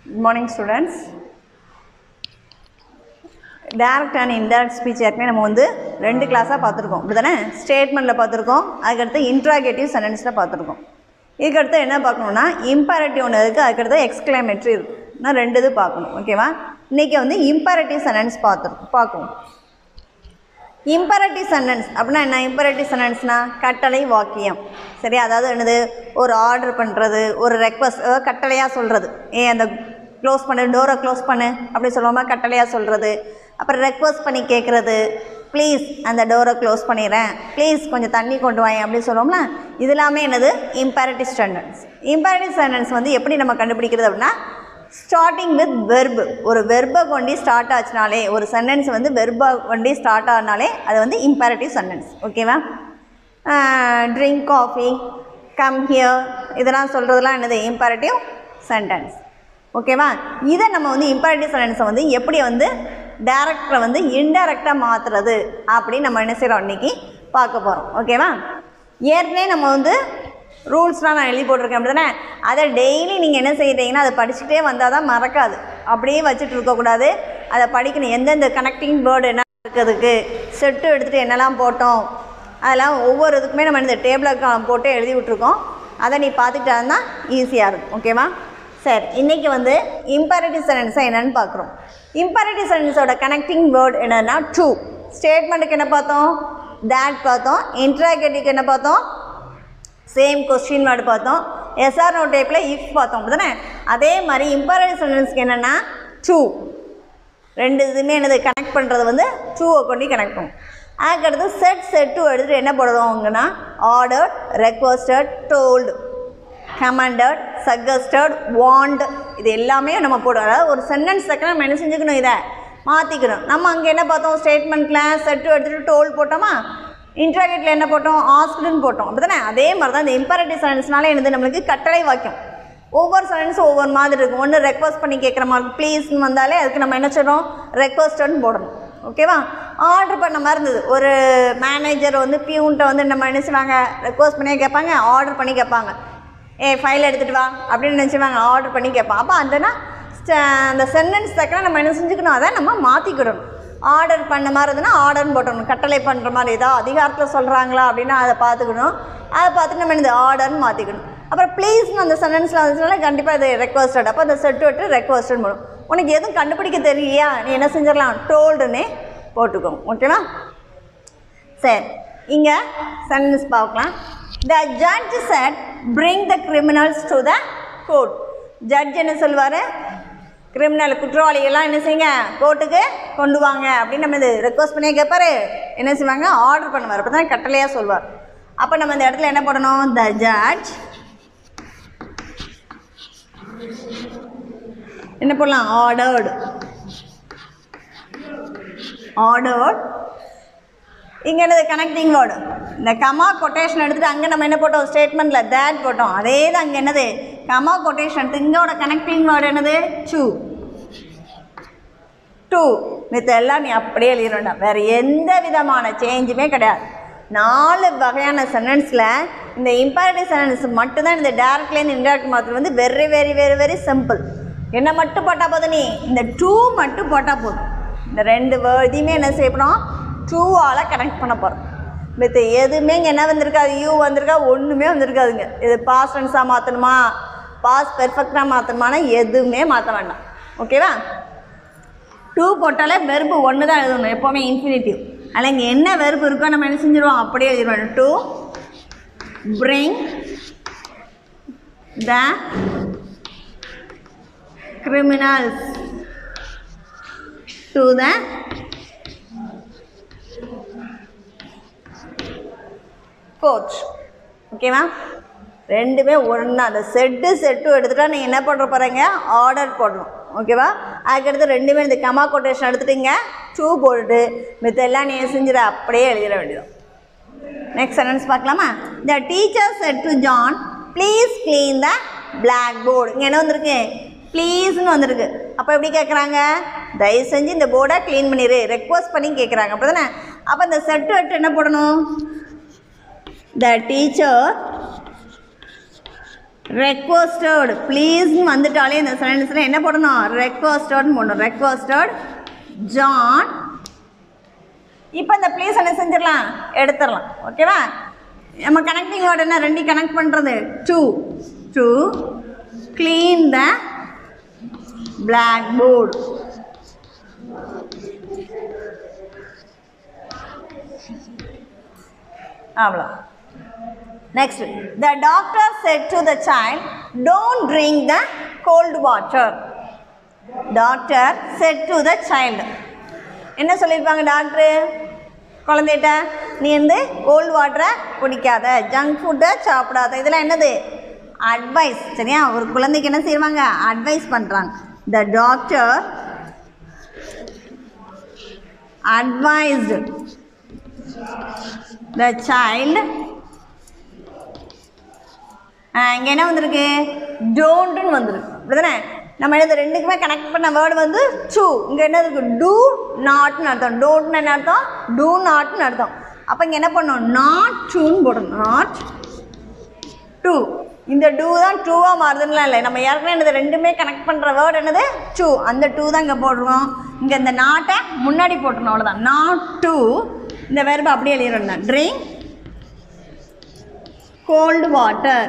Good morning, students. Direct and indirect speech ஏற்கனவே நம்ம வந்து ரெண்டு கிளாஸாக பார்த்துருக்கோம் இப்படி தானே ஸ்டேட்மெண்ட்டில் பார்த்துருக்கோம் அதுக்கடுத்து இன்ட்ராகேட்டிவ் சென்டென்ஸில் பார்த்துருக்கோம் இதுக்கடுத்து என்ன பார்க்கணுன்னா இம்பேரட்டிவ் ஒன்று இருக்குது அதுக்கடுத்து எக்ஸ்கிளைமேட்ரி இருக்குது நான் ரெண்டு இது பார்க்கணும் ஓகேவா இன்றைக்கி வந்து இம்பேரட்டிவ் சென்டென்ஸ் பார்த்துருக்கோம் பார்க்கணும் இம்பரட்டிவ் சென்டென்ஸ் அப்படின்னா என்ன இம்பரட்டிவ் சென்டென்ஸ்னா கட்டளை வாக்கியம் சரி அதாவது என்னது ஒரு ஆர்டர் பண்ணுறது ஒரு ரெக்வஸ்ட் கட்டளையாக சொல்கிறது ஏன் அந்த க்ளோஸ் பண்ணு டோரை க்ளோஸ் பண்ணு அப்படி சொல்லுவோமா கட்டளையாக சொல்கிறது அப்புறம் ரெக்வஸ்ட் பண்ணி கேட்குறது ப்ளீஸ் அந்த டோரை க்ளோஸ் பண்ணிடுறேன் ப்ளீஸ் கொஞ்சம் தண்ணி கொண்டு வாங்க அப்படின்னு சொல்லுவோம்ல இது எல்லாமே என்னது இம்பேரட்டிவ் சென்டென்ஸ் இம்பேரட்டிவ் சென்டென்ஸ் வந்து எப்படி நம்ம கண்டுபிடிக்கிறது அப்படின்னா ஸ்டார்டிங் வித் வெர்பு ஒரு வெர்பை கொண்டு ஸ்டார்ட் ஆச்சுனாலே ஒரு சென்டென்ஸ் வந்து வெர்பை கொண்டு ஸ்டார்ட் ஆனாலே அது வந்து இம்பேரட்டிவ் சென்டென்ஸ் ஓகேவா ட்ரிங்க் காஃபி கம் ஹியர் இதெல்லாம் சொல்கிறதுலாம் என்னது இம்பேரட்டிவ் சென்டென்ஸ் ஓகேவா இதை நம்ம வந்து இம்பேரட்டிவ் சென்டென்ஸை வந்து எப்படி வந்து டேரக்டரை வந்து இன்டைரக்டாக மாற்றுறது அப்படின்னு நம்ம என்ன செய்கிறோம் இன்றைக்கி பார்க்க போகிறோம் ஓகேவா ஏற்கனவே நம்ம வந்து ரூல்ஸ்லாம் நான் எழுதி போட்டிருக்கேன் அப்படி தானே அதை டெய்லி நீங்கள் என்ன செய்கிறீங்கன்னா அதை படிச்சுட்டே வந்தால் தான் மறக்காது அப்படியே வச்சுட்டு இருக்கக்கூடாது அதை படிக்கணும் எந்தெந்த கனெக்டிங் வேர்டு என்ன இருக்கிறதுக்கு செட்டு எடுத்துகிட்டு என்னெல்லாம் போட்டோம் அதெல்லாம் ஒவ்வொரு இதுக்குமே நம்ம இந்த டேபிளில் போட்டு எழுதி விட்ருக்கோம் அதை நீ பார்த்துக்கிட்டா தான் ஈஸியாக இருக்கும் ஓகேவா சரி இன்றைக்கி வந்து இம்பேரட்டிவ் சென்டென்ஸை என்னென்னு பார்க்குறோம் இம்பேரட்டிவ் சென்டென்ஸோட கனெக்டிங் வேர்டு என்னென்னா ட்ரூ ஸ்டேட்மெண்ட்டுக்கு என்ன பார்த்தோம் தேட் பார்த்தோம் இன்ட்ராகேட்டிவ்க்கு என்ன பார்த்தோம் சேம் கொஸ்டின் வேர்டு பார்த்தோம் எஸ்ஆர் நோ டைப்பில் இஃப் பார்த்தோம் அப்படிதானே அதே மாதிரி இம்பேரட்டிவ் சென்டென்ஸ்க்கு என்னென்னா ட்ரூ ரெண்டு இதுவுமே என்னது கனெக்ட் பண்ணுறது வந்து ட்ரூவை கொண்டு கனெக்ட் பண்ணும் அதுக்கடுத்து செட் செட் டூ எடுத்துகிட்டு என்ன போடுறோங்கன்னா ordered requested told commanded suggested want இது எல்லாமே நம்ம போடுறோம் அதாவது ஒரு சென்டென்ஸ் செகண்ட் நம்ம என்ன செஞ்சுக்கணும் இதை மாற்றிக்கணும் நம்ம அங்கே என்ன பார்த்தோம் ஸ்டேட்மெண்ட்டில் செட்டு எடுத்துகிட்டு டோல் போட்டோமா இன்ட்ராகேட்டில் என்ன போட்டோம் ஆஸ்குடுன்னு போட்டோம் அப்படி தானே அதே மாதிரி தான் இந்த இம்பரேட்டிவ் சென்டென்ஸ்னால என்னது நம்மளுக்கு கட்டளை வாக்கியம் ஒவ்வொரு சென்டென்ஸும் ஒவ்வொரு மாதிரி இருக்கும் ஒன்று ரெக்வஸ்ட் பண்ணி கேட்குற மாதிரி ப்ளீஸ்னு வந்தாலே அதுக்கு நம்ம என்ன சொல்கிறோம் ரெக்வஸ்டட்னு போடணும் ஓகேவா ஆர்டர் பண்ண மாதிரி இருந்தது ஒரு மேனேஜர் வந்து பியூன்ட்ட வந்து நம்ம என்ன செய்வாங்க ரெக்வஸ்ட் பண்ணியே கேட்பாங்க ஆர்டர் பண்ணி கேட்பாங்க ஏ ஃபைல் எடுத்துகிட்டு வா அப்படின்னு நினச்சிவாங்க ஆர்டர் பண்ணி கேட்பான் அப்போ அந்தனா அந்த சென்டென்ஸ் தக்கன நம்ம என்ன செஞ்சுக்கணும் அதை நம்ம மாற்றிக்கிடணும் ஆர்டர் பண்ண மாதிரி இருந்ததுன்னா ஆர்டர்னு போட்டணும் கட்டளை பண்ணுற மாதிரி ஏதோ அதிகாரத்தில் சொல்கிறாங்களா அப்படின்னு அதை பார்த்துக்கணும் அதை பார்த்துட்டு நம்ம என்னது ஆர்டர்னு மாற்றிக்கணும் அப்புறம் ப்ளீஸ்னு அந்த சென்டென்ஸில் வந்துச்சுனால கண்டிப்பாக அது ரெக்வஸ்டட் அப்போ அந்த செட்டு விட்டு ரெக்வஸ்டன் போடும் உனக்கு எதுவும் கண்டுபிடிக்க தெரியலையா நீ என்ன செஞ்சிடலாம் டோல்டுன்னே போட்டுக்கோங்க ஓகேவா சரி இங்கே சென்டென்ஸ் பார்க்கலாம் the judge said bring the criminals to the court judge என்ன சொல்லுவார் கிரிமினல் குற்றவாளிகள்லாம் என்ன செய்யுங்க கோர்ட்டுக்கு கொண்டு வாங்க அப்படின்னு நம்ம இது ரெக்வஸ்ட் பண்ணியே கேட்பாரு என்ன செய்வாங்க ஆர்டர் பண்ணுவார் அப்போ தான் கட்டளையாக சொல்வார் அப்போ நம்ம இந்த இடத்துல என்ன பண்ணணும் த ஜட்ஜ் என்ன பண்ணலாம் ஆர்டர்டு ஆர்டர்ட் இங்கே என்னது கனெக்டிங் வேர்டு இந்த கமா கொட்டேஷன் எடுத்துகிட்டு அங்கே நம்ம என்ன போட்டோம் ஸ்டேட்மெண்ட்டில் தேட் போட்டோம் அதே தான் அங்கே என்னது கமா கொட்டேஷன் எடுத்து இங்கோட கனெக்டிங் வேர்டு என்னது டூ டூ மித்த எல்லாம் நீ அப்படியே எழுதிடணும் வேறு எந்த விதமான சேஞ்சுமே கிடையாது நாலு வகையான சென்டென்ஸில் இந்த இம்பேரட்டிவ் சென்டென்ஸ் மட்டும்தான் இந்த டேரக்ட்லேருந்து இன்டேரக்ட் மாத்திரம் வந்து very very very very simple என்ன மட்டும் போட்டால் போதும் நீ இந்த டூ மட்டும் போட்டால் போதும் இந்த ரெண்டு இதையுமே என்ன செய்யப்படும் ட்ரூவால் கனெக்ட் பண்ண போகிறோம் மித்த எதுவுமே இங்கே என்ன வந்திருக்காது யூ வந்திருக்கா ஒன்றுமே வந்திருக்காதுங்க இது பாஸ் டென்ஸாக மாற்றணுமா பாஸ் பெர்ஃபெக்டாக மாற்றணுமானா எதுவுமே மாற்ற வேண்டாம் ஓகேவா டூ போட்டாலே வெறுப்பு ஒன்று தான் எழுதணும் எப்போவுமே இன்ஃபினிட்டிவ் அதில் இங்கே என்ன வெறுப்பு இருக்கோ நம்ம என்ன செஞ்சிருவோம் அப்படியே எழுதிடுவோம் to bring the criminals to the court ஓகேவா ரெண்டுமே ஒன்று அந்த செட்டு செட்டு எடுத்துட்டா நீங்கள் என்ன பண்ணுற போகிறீங்க ஆர்டர் போடணும் ஓகேவா அதுக்கடுத்து ரெண்டுமே இந்த கமா கொட்டேஷன் எடுத்துட்டீங்க டூ போட்டுட்டு மித்த எல்லாம் நீங்கள் செஞ்சிட அப்படியே எழுதிட வேண்டியது நெக்ஸ்ட் சென்டென்ஸ் பார்க்கலாமா the teacher said to John please clean the blackboard இங்கே என்ன வந்திருக்கு ப்ளீஸ்னு வந்திருக்கு அப்போ எப்படி கேட்குறாங்க தயவு செஞ்சு இந்த போர்டை க்ளீன் பண்ணிடு ரெக்வஸ்ட் பண்ணி கேட்குறாங்க அப்படி தானே அப்போ இந்த செட்டு வெட்டு என்ன போடணும் த டீச்சர் ரெக்வஸ்டர்டு ப்ளீஸ்னு வந்துட்டாலே இந்த சென்டென்ஸில் என்ன போடணும் ரெக்வஸ்டர்ட்னு போடணும் ரெக்வஸ்டர்ட் ஜான் இப்போ இந்த ப்ளீஸ் என்ன செஞ்சிடலாம் எடுத்துடலாம் ஓகேவா நம்ம கனெக்டிங் வேர்டு என்ன ரெண்டையும் கனெக்ட் பண்ணுறது to to clean the blackboard அவ்வளோ next the doctor said to the child don't drink the cold water doctor said to the child என்ன சொல்லியிருப்பாங்க டாக்டரு குழந்தைகிட்ட நீ வந்து கோல்டு வாட்டரை குடிக்காத ஜங்க் ஃபுட்டை சாப்பிடாத இதெல்லாம் என்னது அட்வைஸ் சரியா ஒரு குழந்தைக்கு என்ன செய்வாங்க அட்வைஸ் பண்ணுறாங்க the doctor advised the child இங்கே என்ன வந்திருக்கு டோன்ட்டுன்னு வந்திருக்கு அப்படிதானே நம்ம என்ன ரெண்டுக்குமே கனெக்ட் பண்ண வேர்டு வந்து டூ இங்கே என்ன இருக்கு டூ நாட்னு அர்த்தம் டோன்ட்னு என்ன அர்த்தம் டூ நாட்னு அர்த்தம் அப்போ இங்கே என்ன பண்ணணும் நாட் டூன்னு போடணும் நாட் டூ இந்த டூ தான் டூவாக மாறுதுன்னுலாம் இல்லை நம்ம ஏற்கனவே என்னது ரெண்டுமே கனெக்ட் பண்ணுற வேர்டு என்னது டூ அந்த டூ தான் இங்கே போடுறோம் இங்கே இந்த நாட்டை முன்னாடி போட்டுருணும் அவ்வளோதான் நாட் டூ இந்த வெர்பை அப்படியே எழுதிடணும் ட்ரிங்க் கோல்டு வாட்டர்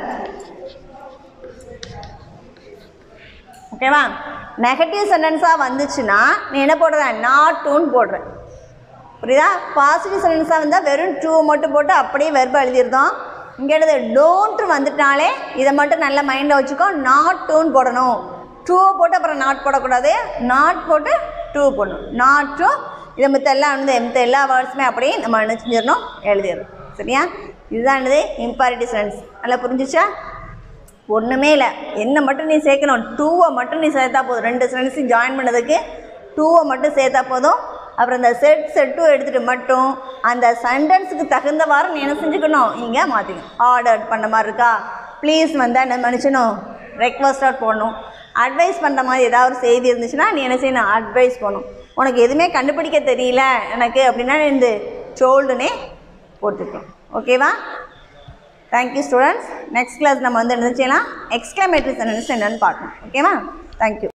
ஓகேவா நெகட்டிவ் சென்டென்ஸாக வந்துச்சுன்னா நீ என்ன போடுற நாட் டூன்னு போடுற புரியுதா பாசிட்டிவ் சென்டென்ஸாக வந்தால் வெறும் டூ மட்டும் போட்டு அப்படியே வெர்பை எழுதிருந்தோம் இங்கே எழுது டோன்ட் வந்துட்டாலே இதை மட்டும் நல்ல மைண்டில் வச்சுக்கோ நாட் டூன்னு போடணும் டூவை போட்டு அப்புறம் நாட் போடக்கூடாது நாட் போட்டு டூ போடணும் நாட் டூ இதை மற்ற எல்லாம் வந்து மற்ற எல்லா வேர்ட்ஸுமே அப்படியே நம்ம என்ன செஞ்சிடணும் எழுதிடணும் சரியா இதுதான் என்னது இம்பாரிட்டிவ் சென்டென்ஸ் நல்லா புரிஞ்சுச்சா ஒன்றுமே இல்லை என்ன மட்டும் நீ சேர்க்கணும் டூவை மட்டும் நீ சேர்த்தா போதும் ரெண்டு சென்டென்ஸையும் ஜாயின் பண்ணதுக்கு டூவை மட்டும் சேர்த்தா போதும் அப்புறம் இந்த செட் செட் டூ எடுத்துகிட்டு மட்டும் அந்த சென்டென்ஸுக்கு தகுந்தவாறு நீ என்ன செஞ்சுக்கணும் இங்கே மாற்றிக்கணும் ஆர்டர் பண்ண மாதிரி இருக்கா ப்ளீஸ் வந்தால் என்ன மனுஷனும் ரெக்வஸ்டாக போடணும் அட்வைஸ் பண்ணுற மாதிரி ஏதாவது ஒரு செய்தி இருந்துச்சுன்னா நீ என்ன செய்யணும் அட்வைஸ் பண்ணணும் உனக்கு எதுவுமே கண்டுபிடிக்க தெரியல எனக்கு அப்படின்னா நீ இந்த சோல்டுனே போட்டுக்கணும் ஓகேவா தேங்க்யூ ஸ்டூடெண்ட்ஸ் நெக்ஸ்ட் கிளாஸ் நம்ம வந்து என்ன செய்யலாம் எக்ஸ்க்ளமேட்டரி சென்டென்ஸ் என்னன்னு பார்க்கணும் ஓகேவா தேங்க்யூ